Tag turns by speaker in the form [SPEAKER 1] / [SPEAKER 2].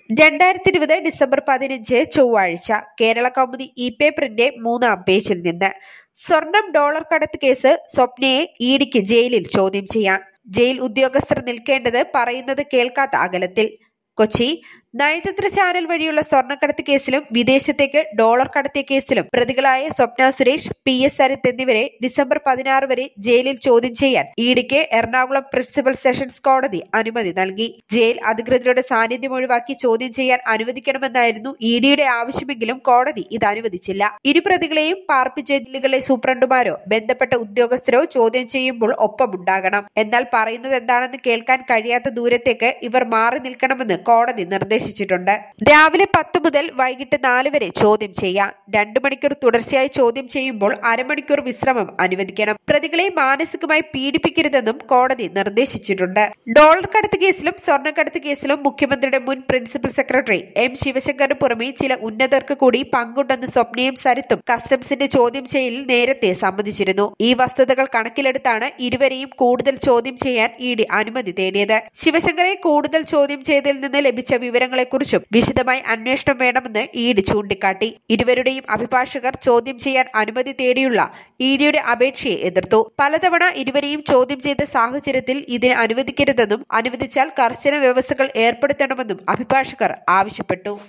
[SPEAKER 1] രണ്ടായിരത്തി ഇരുപത് ഡിസംബർ പതിനഞ്ച് ചൊവ്വാഴ്ച കേരള കൗമുദി ഇ പേപ്പറിന്റെ മൂന്നാം പേജിൽ നിന്ന് സ്വർണം ഡോളർ കടത്ത് കേസ് സ്വപ്നയെ ഇഡിക്ക് ജയിലിൽ ചോദ്യം ചെയ്യാൻ ജയിൽ ഉദ്യോഗസ്ഥർ നിൽക്കേണ്ടത് പറയുന്നത് കേൾക്കാത്ത അകലത്തിൽ കൊച്ചി നയതന്ത്ര ചാനൽ വഴിയുള്ള സ്വർണ്ണക്കടത്ത് കേസിലും വിദേശത്തേക്ക് ഡോളർ കടത്തിയ കേസിലും പ്രതികളായ സ്വപ്ന സുരേഷ് പി എസ് സരിത്ത് എന്നിവരെ ഡിസംബർ പതിനാറ് വരെ ജയിലിൽ ചോദ്യം ചെയ്യാൻ ഇഡിക്ക് എറണാകുളം പ്രിൻസിപ്പൽ സെഷൻസ് കോടതി അനുമതി നൽകി ജയിൽ അധികൃതരുടെ സാന്നിധ്യം ഒഴിവാക്കി ചോദ്യം ചെയ്യാൻ അനുവദിക്കണമെന്നായിരുന്നു ഇഡിയുടെ ആവശ്യമെങ്കിലും കോടതി ഇത് അനുവദിച്ചില്ല ഇരു പ്രതികളെയും പാർപ്പിച്ച ജയിലുകളിലെ സൂപ്രണ്ടുമാരോ ബന്ധപ്പെട്ട ഉദ്യോഗസ്ഥരോ ചോദ്യം ചെയ്യുമ്പോൾ ഒപ്പമുണ്ടാകണം എന്നാൽ പറയുന്നത് എന്താണെന്ന് കേൾക്കാൻ കഴിയാത്ത ദൂരത്തേക്ക് ഇവർ മാറി നിൽക്കണമെന്ന് കോടതി നിർദ്ദേശിച്ചിട്ടുണ്ട് രാവിലെ പത്ത് മുതൽ വൈകിട്ട് നാല് വരെ ചോദ്യം ചെയ്യാം രണ്ടു മണിക്കൂർ തുടർച്ചയായി ചോദ്യം ചെയ്യുമ്പോൾ അരമണിക്കൂർ വിശ്രമം അനുവദിക്കണം പ്രതികളെ മാനസികമായി പീഡിപ്പിക്കരുതെന്നും കോടതി നിർദ്ദേശിച്ചിട്ടുണ്ട് ഡോളർ കടത്ത് കേസിലും സ്വർണ്ണക്കടത്ത് കേസിലും മുഖ്യമന്ത്രിയുടെ മുൻ പ്രിൻസിപ്പൽ സെക്രട്ടറി എം ശിവശങ്കറിന് പുറമെ ചില ഉന്നതർക്ക് കൂടി പങ്കുണ്ടെന്ന് സ്വപ്നയും സരിത്തും കസ്റ്റംസിന്റെ ചോദ്യം ചെയ്യലിൽ നേരത്തെ സമ്മതിച്ചിരുന്നു ഈ വസ്തുതകൾ കണക്കിലെടുത്താണ് ഇരുവരെയും കൂടുതൽ ചോദ്യം ചെയ്യാൻ ഇ ഡി അനുമതി തേടിയത് ശിവശങ്കറെ കൂടുതൽ ചോദ്യം ചെയ്തതിൽ നിന്ന് ലഭിച്ച വിവരങ്ങളെക്കുറിച്ചും വിശദമായി അന്വേഷണം വേണമെന്ന് ഇ ഡി ചൂണ്ടിക്കാട്ടി ഇരുവരുടെയും അഭിഭാഷകർ ചോദ്യം ചെയ്യാൻ അനുമതി തേടിയുള്ള ഇ ഡിയുടെ അപേക്ഷയെ എതിർത്തു പലതവണ ഇരുവരെയും ചോദ്യം ചെയ്ത സാഹചര്യത്തിൽ ഇതിന് അനുവദിക്കരുതെന്നും അനുവദിച്ചാൽ കർശന വ്യവസ്ഥകൾ ഏർപ്പെടുത്തണമെന്നും അഭിഭാഷകർ ആവശ്യപ്പെട്ടു